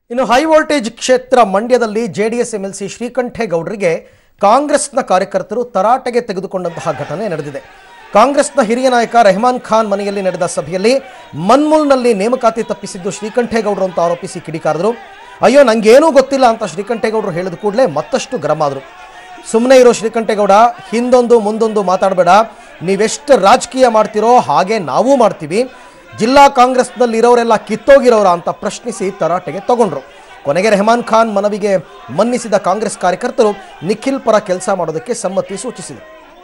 ಇನ್ನು high voltage ಕ್ಷೇತ್ರ ಮಂಡ್ಯದಲ್ಲಿ ಜೆಡಿಎಸ್ ಎಂಎಲ್ಸಿ ಶ್ರೀಕಂಠೇಗೌಡರಿಗೆ ಕಾಂಗ್ರೆಸ್ನ ಕಾರ್ಯಕರ್ತರು ತರಾಟೆಗೆ ತೆಗೆದುಕೊಂಡಂತಹ ಘಟನೆ ನಡೆದಿದೆ ಕಾಂಗ್ರೆಸ್ನ ಹಿರಿಯ ನಾಯಕ ರೆಹಮಾನ್ ಖಾನ್ ಮನೆಯಲ್ಲಿ ನಡೆದ ಸಭೆಯಲ್ಲಿ ಮನ್ಮೂಲ್ನಲ್ಲಿ ನೇಮಕಾತಿ ತಪ್ಪಿಸಿದ್ದು ಶ್ರೀಕಂಠೇಗೌಡರು ಅಂತ ಆರೋಪಿಸಿ ಕಿಡಿಕಾರದರು ಅಯ್ಯೋ ನಂಗೇನೂ ಗೊತ್ತಿಲ್ಲ ಅಂತ ಶ್ರೀಕಂಠೇಗೌಡರು ಹೇಳಿದ ಕೂಡಲೇ ಮತ್ತಷ್ಟು ಗರಂ ಆದರು ಸುಮ್ಮನೆ ಇರೋ ಶ್ರೀಕಂಠೇಗೌಡ ಹಿಂದೊಂದು ಮುಂದೊಂದು ಮಾತಾಡಬೇಡ ನೀವೆಷ್ಟು ರಾಜಕೀಯ ಮಾಡ್ತಿರೋ ಹಾಗೆ ನಾವೂ ಮಾಡ್ತೀವಿ ಜಿಲ್ಲಾ ಕಾಂಗ್ರೆಸ್ನಲ್ಲಿ ಇರೋರೆಲ್ಲ ಕಿತ್ತೋಗಿರೋರ ಅಂತ ಪ್ರಶ್ನಿಸಿ ತರಾಟೆಗೆ ತಗೊಂಡ್ರು ಕೊನೆಗೆ ರೆಹಮಾನ್ ಖಾನ್ ಮನವಿಗೆ ಮನ್ನಿಸಿದ ಕಾಂಗ್ರೆಸ್ ಕಾರ್ಯಕರ್ತರು ನಿಖಿಲ್ ಪರ ಕೆಲಸ ಮಾಡೋದಕ್ಕೆ ಸಮ್ಮತಿ ಸೂಚಿಸಿದರು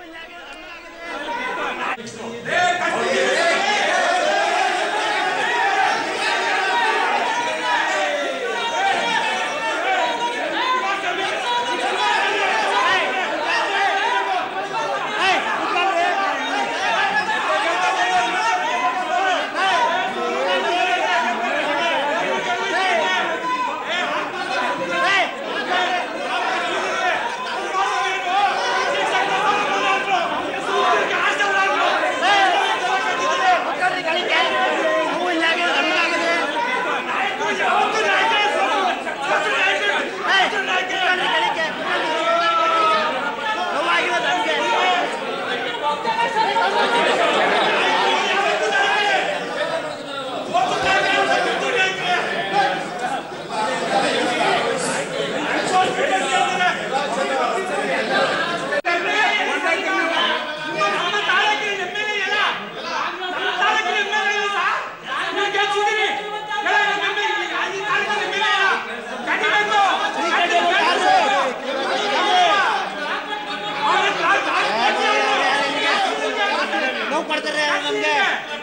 ನೋವು ಕೊಡ್ತಾರೆ ನಮ್ಗೆ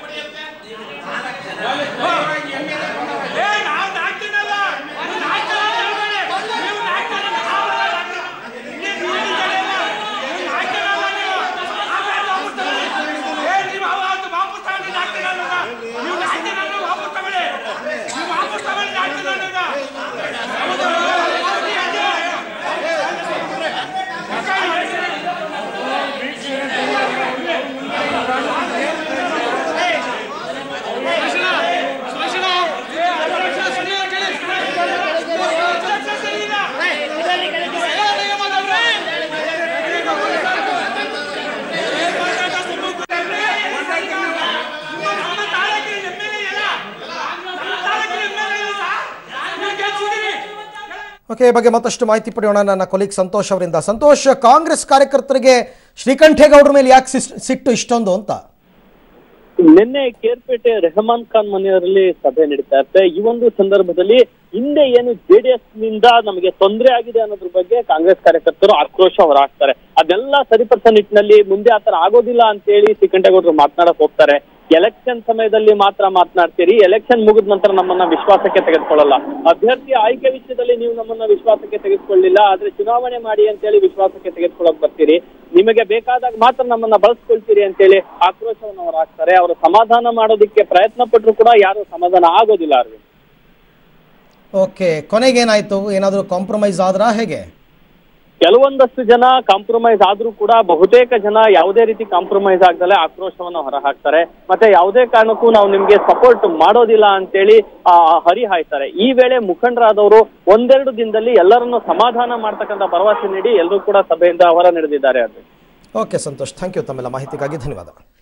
ಓಕೆ ಈ ಬಗ್ಗೆ ಮತ್ತಷ್ಟು ಮಾಹಿತಿ ಪಡೆಯೋಣ ನನ್ನ ಕೊಲೀಗ್ ಸಂತೋಷ್ ಅವರಿಂದ ಸಂತೋಷ್ ಕಾಂಗ್ರೆಸ್ ಕಾರ್ಯಕರ್ತರಿಗೆ ಶ್ರೀಕಂಠೇಗೌಡರ ಮೇಲೆ ಯಾಕೆ ಸಿಸ್- ಸಿಟ್ಟು ಇಷ್ಟೊಂದು ಅಂತ ನಿನ್ನೆ ಕೇರ್ಪೇಟೆ ರೆಹಮಾನ್ ಖಾನ್ ಮನೆಯವರಲ್ಲಿ ಸಭೆ ನಡೀತಾ ಇರುತ್ತೆ ಈ ಒಂದು ಸಂದರ್ಭದಲ್ಲಿ ಹಿಂದೆ ಏನು ಜೆಡಿಎಸ್ ನಿಂದ ನಮಗೆ ತೊಂದರೆ ಆಗಿದೆ ಅನ್ನೋದ್ರ ಬಗ್ಗೆ ಕಾಂಗ್ರೆಸ್ ಕಾರ್ಯಕರ್ತರು ಆಕ್ರೋಶ ಹೊರಹಾಕ್ತಾರೆ ಅದೆಲ್ಲ ಸರಿಪಡಿಸೋ ನಿಟ್ಟಿನಲ್ಲಿ ಮುಂದೆ ಆತರ ಆಗೋದಿಲ್ಲ ಅಂತ ಹೇಳಿ ಶ್ರೀಕಂಠೇಗೌಡರು ಮಾತನಾಡಕ್ ಹೋಗ್ತಾರೆ ಎಲೆಕ್ಷನ್ ಸಮಯದಲ್ಲಿ ಮಾತ್ರ ಮಾತನಾಡ್ತೀರಿ ಎಲೆಕ್ಷನ್ ಮುಗಿದ ನಂತರ ನಮ್ಮನ್ನ ವಿಶ್ವಾಸಕ್ಕೆ ತೆಗೆದುಕೊಳ್ಳಲ್ಲ ಅಭ್ಯರ್ಥಿ ಆಯ್ಕೆ ವಿಷಯದಲ್ಲಿ ನೀವು ನಮ್ಮನ್ನ ವಿಶ್ವಾಸಕ್ಕೆ ತೆಗೆದುಕೊಳ್ಳಿಲ್ಲ ಆದ್ರೆ ಚುನಾವಣೆ ಮಾಡಿ ಅಂತೇಳಿ ವಿಶ್ವಾಸಕ್ಕೆ ತೆಗೆದುಕೊಳ್ಳಕ್ ಬರ್ತೀರಿ ನಿಮಗೆ ಬೇಕಾದಾಗ ಮಾತ್ರ ನಮ್ಮನ್ನ ಬಳಸ್ಕೊಳ್ತೀರಿ ಅಂತೇಳಿ ಆಕ್ರೋಶವನ್ನು ಅವ್ರು ಹಾಕ್ತಾರೆ ಅವರು ಸಮಾಧಾನ ಮಾಡೋದಕ್ಕೆ ಪ್ರಯತ್ನ ಪಟ್ಟರು ಕೂಡ ಯಾರು ಸಮಾಧಾನ ಆಗೋದಿಲ್ಲ ಅರವಿಂದ್ ಓಕೆ ಕೊನೆಗೇನಾಯ್ತು ಏನಾದರೂ ಕಾಂಪ್ರಮೈಸ್ ಆದ್ರಾ ಹೇಗೆ ಕೆಲವೊಂದಷ್ಟು ಜನ ಕಾಂಪ್ರಮೈಸ್ ಆದ್ರೂ ಕೂಡ ಬಹುತೇಕ ಜನ ಯಾವುದೇ ರೀತಿ ಕಾಂಪ್ರಮೈಸ್ ಆಗದಲ್ಲೇ ಆಕ್ರೋಶವನ್ನು ಹೊರಹಾಕ್ತಾರೆ ಮತ್ತೆ ಯಾವುದೇ ಕಾರಣಕ್ಕೂ ನಾವು ನಿಮ್ಗೆ ಸಪೋರ್ಟ್ ಮಾಡೋದಿಲ್ಲ ಅಂತೇಳಿ ಆ, ಹರಿಹಾಯ್ತಾರೆ ಈ ವೇಳೆ ಮುಖಂಡರಾದವರು ಒಂದೆರಡು ದಿನದಲ್ಲಿ ಎಲ್ಲರನ್ನು ಸಮಾಧಾನ ಮಾಡ್ತಕ್ಕಂಥ ಭರವಸೆ ನೀಡಿ ಎಲ್ಲರೂ ಕೂಡ ಸಭೆಯಿಂದ ಹೊರ ನಡೆದಿದ್ದಾರೆ ಅದು ಓಕೆ ಸಂತೋಷ್ ಥ್ಯಾಂಕ್ ಯು ತಮ್ಮೆಲ್ಲ ಮಾಹಿತಿಗಾಗಿ ಧನ್ಯವಾದ